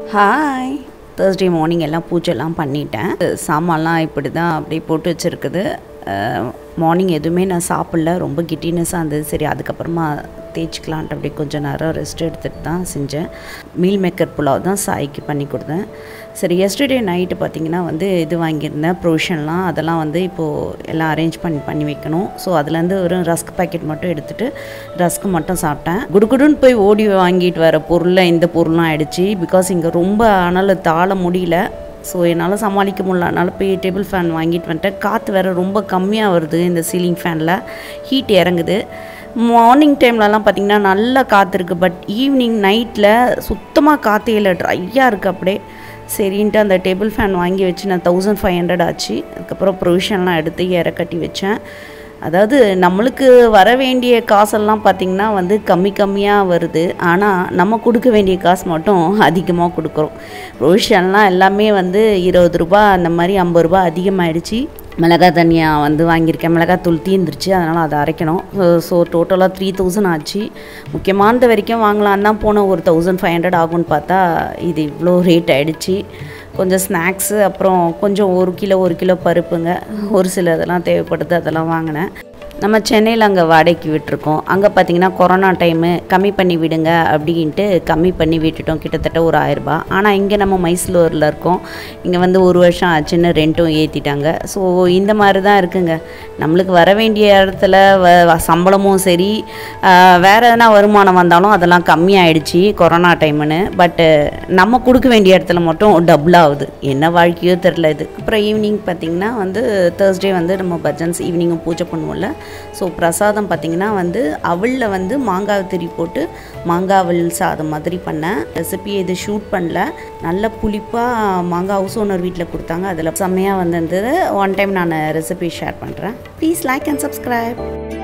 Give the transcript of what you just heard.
hi Thursday morning எல்லாம் பூஜைலாம் பண்ணிட்டேன் சாமான்லாம் இப்படி தான் அப்படியே போட்டு வச்சுருக்குது மார்னிங் எதுவுமே நான் சாப்பிடல ரொம்ப கிட்டினஸாக இருந்தது சரி அதுக்கப்புறமா தேய்ச்சிக்கலான்ட்டு அப்படியே கொஞ்சம் நேரம் ரெஸ்ட் எடுத்துகிட்டு தான் செஞ்சேன் மீல் மேக்கர் புலாவ் தான் சாய்க்கு பண்ணி கொடுத்தேன் சரி எஸ்டர்டே நைட்டு பார்த்திங்கன்னா வந்து இது வாங்கியிருந்தேன் ப்ரொவிஷன்லாம் அதெல்லாம் வந்து இப்போது எல்லாம் அரேஞ்ச் பண்ணி பண்ணி வைக்கணும் ஸோ அதுலேருந்து ஒரு ரஸ்க் பாக்கெட் மட்டும் எடுத்துகிட்டு ரஸ்க் மட்டும் சாப்பிட்டேன் குடுகுடுன்னு போய் ஓடி வாங்கிட்டு வர பொருளில் இந்த பொருளும் ஆயிடுச்சு பிகாஸ் இங்கே ரொம்ப அனல் தாழ முடியல ஸோ என்னால் சமாளிக்க முடியல அதனால் போய் டேபிள் ஃபேன் வாங்கிட்டு வந்துட்டேன் காற்று வேறு ரொம்ப கம்மியாக வருது இந்த சீலிங் ஃபேனில் ஹீட் இறங்குது மார்னிங் டைம்லலாம் பார்த்திங்கன்னா நல்லா காற்று இருக்குது பட் ஈவினிங் நைட்டில் சுத்தமாக காற்றே இல்லை ட்ரையாக இருக்குது அப்படியே சரின்ட்டு அந்த டேபிள் ஃபேன் வாங்கி வச்சு நான் தௌசண்ட் ஃபைவ் ஹண்ட்ரட் ஆச்சு அதுக்கப்புறம் ப்ரொவிஷன்லாம் எடுத்து இற கட்டி வச்சேன் அதாவது நம்மளுக்கு வர வேண்டிய காசெல்லாம் பார்த்திங்கன்னா வந்து கம்மி கம்மியாக வருது ஆனால் நம்ம கொடுக்க வேண்டிய காசு மட்டும் அதிகமாக கொடுக்குறோம் ப்ரொவிஷன்லாம் எல்லாமே வந்து இருபது ரூபா அந்த மாதிரி ஐம்பது ரூபா அதிகமாகிடுச்சு மிளகாய் தனியாக வந்து வாங்கியிருக்கேன் மிளகாய் தூள் தீர்ந்துருச்சு அதனால் அதை அரைக்கணும் ஸோ டோட்டலாக த்ரீ தௌசண்ட் ஆச்சு முக்கியமானது வரைக்கும் வாங்கலான்னு தான் போன ஒரு தௌசண்ட் ஃபைவ் ஹண்ட்ரட் ஆகும்னு பார்த்தா இது இவ்வளோ ரேட் ஆகிடுச்சு கொஞ்சம் ஸ்நாக்ஸு அப்புறம் கொஞ்சம் ஒரு கிலோ ஒரு கிலோ பருப்புங்க ஒரு சில இதெல்லாம் தேவைப்படுது அதெல்லாம் வாங்கினேன் நம்ம சென்னையில் அங்கே வாடகைக்கு விட்டுருக்கோம் அங்கே பார்த்தீங்கன்னா கொரோனா டைமு கம்மி பண்ணி விடுங்க அப்படின்ட்டு கம்மி பண்ணி விட்டுட்டோம் கிட்டத்தட்ட ஒரு ஆயிரரூபா ஆனால் இங்கே நம்ம மைசூரில் இருக்கோம் இங்கே வந்து ஒரு வருஷம் ஆச்சுன்னு ரெண்ட்டும் ஏற்றிட்டாங்க ஸோ இந்த மாதிரி தான் இருக்குங்க நம்மளுக்கு வர வேண்டிய இடத்துல வ சம்பளமும் சரி வேறு எதனா வருமானம் வந்தாலும் அதெல்லாம் கம்மியாயிடுச்சு கொரோனா டைமுன்னு பட்டு நம்ம கொடுக்க வேண்டிய இடத்துல மட்டும் டபுள் ஆகுது என்ன வாழ்க்கையோ தெரில இது அப்புறம் ஈவினிங் பார்த்திங்கன்னா வந்து தேர்ஸ்டே வந்து நம்ம பஜன்ஸ் ஈவினிங்கும் பூஜை பண்ணுவோம்ல ஸோ பிரசாதம் பார்த்திங்கன்னா வந்து அவளில் வந்து மாங்காய் திரி போட்டு மாங்காய் அவள் சாதம் மாதிரி பண்ணேன் ரெசிபி இது ஷூட் பண்ணல நல்ல புளிப்பாக மாங்காய் ஹவுஸ் ஓனர் வீட்டில் கொடுத்தாங்க அதில் செம்மையாக வந்திருந்தது ஒன் டைம் நான் ரெசிபி ஷேர் பண்ணுறேன் ப்ளீஸ் லைக் அண்ட் சப்ஸ்கிரைப்